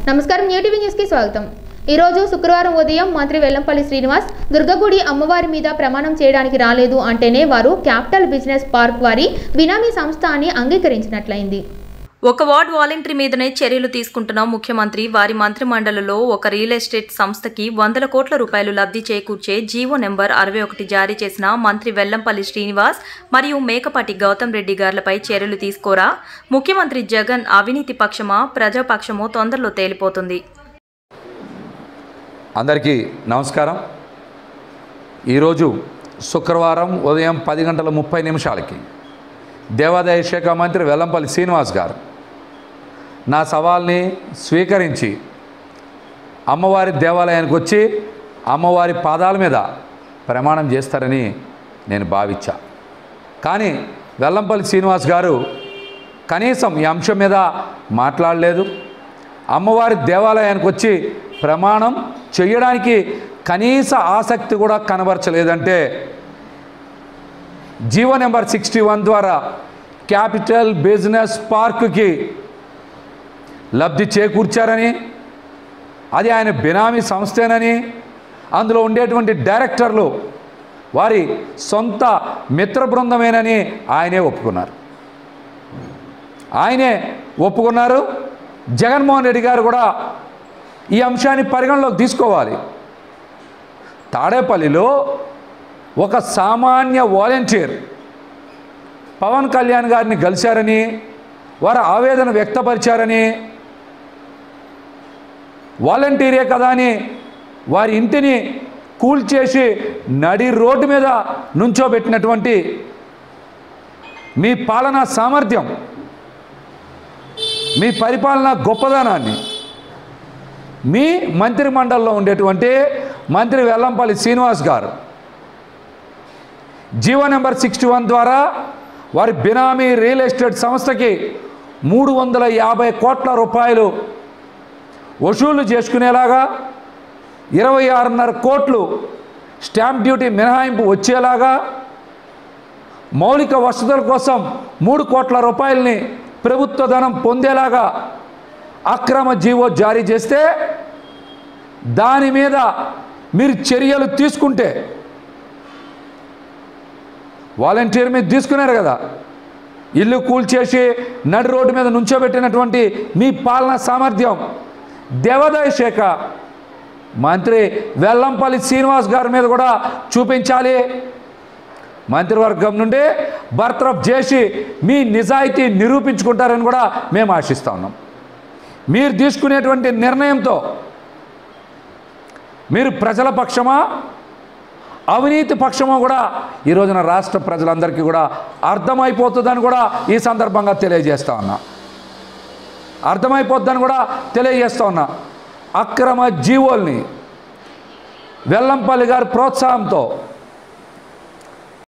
నమస్కారం new TV న్యూస్కి స్వాగతం ఈరోజు శుక్రవారం ఉదయం మంత్రి వెల్లంపల్లి శ్రీనివాస్ దుర్గగుడి అమ్మవారి మీద ప్రమాణం చేయడానికి రాలేదు అంటేనే వారు క్యాపిటల్ బిజినెస్ పార్క్ వారి బినామీ సంస్థ అని అంగీకరించినట్లయింది ఒక వార్డ్ వాలంటరీ మీదనే చర్యలు తీసుకుంటున్న ముఖ్యమంత్రి వారి మంత్రిమండలిలో ఒక రియల్ ఎస్టేట్ సంస్థకి వందల కోట్ల రూపాయలు లబ్ధి చేకూర్చే జీవో నెంబర్ అరవై ఒకటి జారీ చేసిన మంత్రి వెల్లంపల్లి శ్రీనివాస్ మరియు మేకపాటి గౌతమ్ రెడ్డి గార్లపై చర్యలు తీసుకోరా ముఖ్యమంత్రి జగన్ అవినీతి పక్షమా ప్రజాపక్షమో తొందరలో తేలిపోతుంది అందరికీ నమస్కారం ఈరోజు శుక్రవారం ఉదయం పది గంటల ముప్పై నిమిషాలకి దేవాదాయ శాఖ మంత్రి వెల్లంపల్లి శ్రీనివాస్ గారు నా సవాల్ని స్వీకరించి అమ్మవారి దేవాలయానికి వచ్చి అమ్మవారి పాదాల మీద ప్రమాణం చేస్తారని నేను భావించా కానీ వెల్లంపల్లి శ్రీనివాస్ గారు కనీసం ఈ అంశం మీద మాట్లాడలేదు అమ్మవారి దేవాలయానికి వచ్చి ప్రమాణం చేయడానికి కనీస ఆసక్తి కూడా కనబరచలేదంటే జీవో నెంబర్ సిక్స్టీ వన్ ద్వారా క్యాపిటల్ బిజినెస్ పార్కుకి లబ్ధి చేకూర్చారని అది ఆయన బినామీ సంస్థేనని అందులో ఉండేటువంటి డైరెక్టర్లు వారి సొంత మిత్ర బృందమేనని ఆయనే ఒప్పుకున్నారు ఆయనే ఒప్పుకున్నారు జగన్మోహన్ రెడ్డి గారు కూడా ఈ అంశాన్ని పరిగణలోకి తీసుకోవాలి తాడేపల్లిలో ఒక సామాన్య వాలంటీర్ పవన్ కళ్యాణ్ గారిని కలిశారని వారు ఆవేదన వ్యక్తపరిచారని వాలంటీరే కదా అని వారి ఇంటిని కూల్చేసి నడి రోడ్డు మీద నుంచోబెట్టినటువంటి మీ పాలనా సామర్థ్యం మీ పరిపాలన గొప్పదనాన్ని మీ మంత్రి మండలిలో ఉండేటువంటి మంత్రి వెల్లంపల్లి శ్రీనివాస్ గారు జీవో నెంబర్ సిక్స్టీ వన్ ద్వారా వారి బినామీ రియల్ ఎస్టేట్ సంస్థకి మూడు వందల యాభై కోట్ల రూపాయలు వసూలు చేసుకునేలాగా ఇరవై ఆరున్నర కోట్లు స్టాంప్ డ్యూటీ మినహాయింపు వచ్చేలాగా మౌలిక వసతుల కోసం మూడు కోట్ల రూపాయలని ప్రభుత్వ ధనం పొందేలాగా అక్రమ జీవో జారీ చేస్తే దాని మీద మీరు చర్యలు తీసుకుంటే వాలంటీర్ మీద తీసుకున్నారు కదా ఇల్లు కూల్చేసి నడి రోడ్డు మీద నుంచోబెట్టినటువంటి మీ పాలన సామర్థ్యం దేవాదాయ శాఖ మంత్రి వెల్లంపల్లి శ్రీనివాస్ గారి మీద కూడా చూపించాలి మంత్రివర్గం నుండి బర్తరఫ్ చేసి మీ నిజాయితీ నిరూపించుకుంటారని కూడా మేము ఆశిస్తా ఉన్నాం మీరు తీసుకునేటువంటి నిర్ణయంతో మీరు ప్రజల పక్షమా అవినీతి పక్షమో కూడా ఈ రోజున రాష్ట్ర ప్రజలందరికీ కూడా అర్థమైపోతుందని కూడా ఈ సందర్భంగా తెలియజేస్తా ఉన్నా అర్థమైపోద్దని కూడా తెలియజేస్తా ఉన్నా అక్రమ జీవోల్ని వెల్లంపల్లి గారి ప్రోత్సాహంతో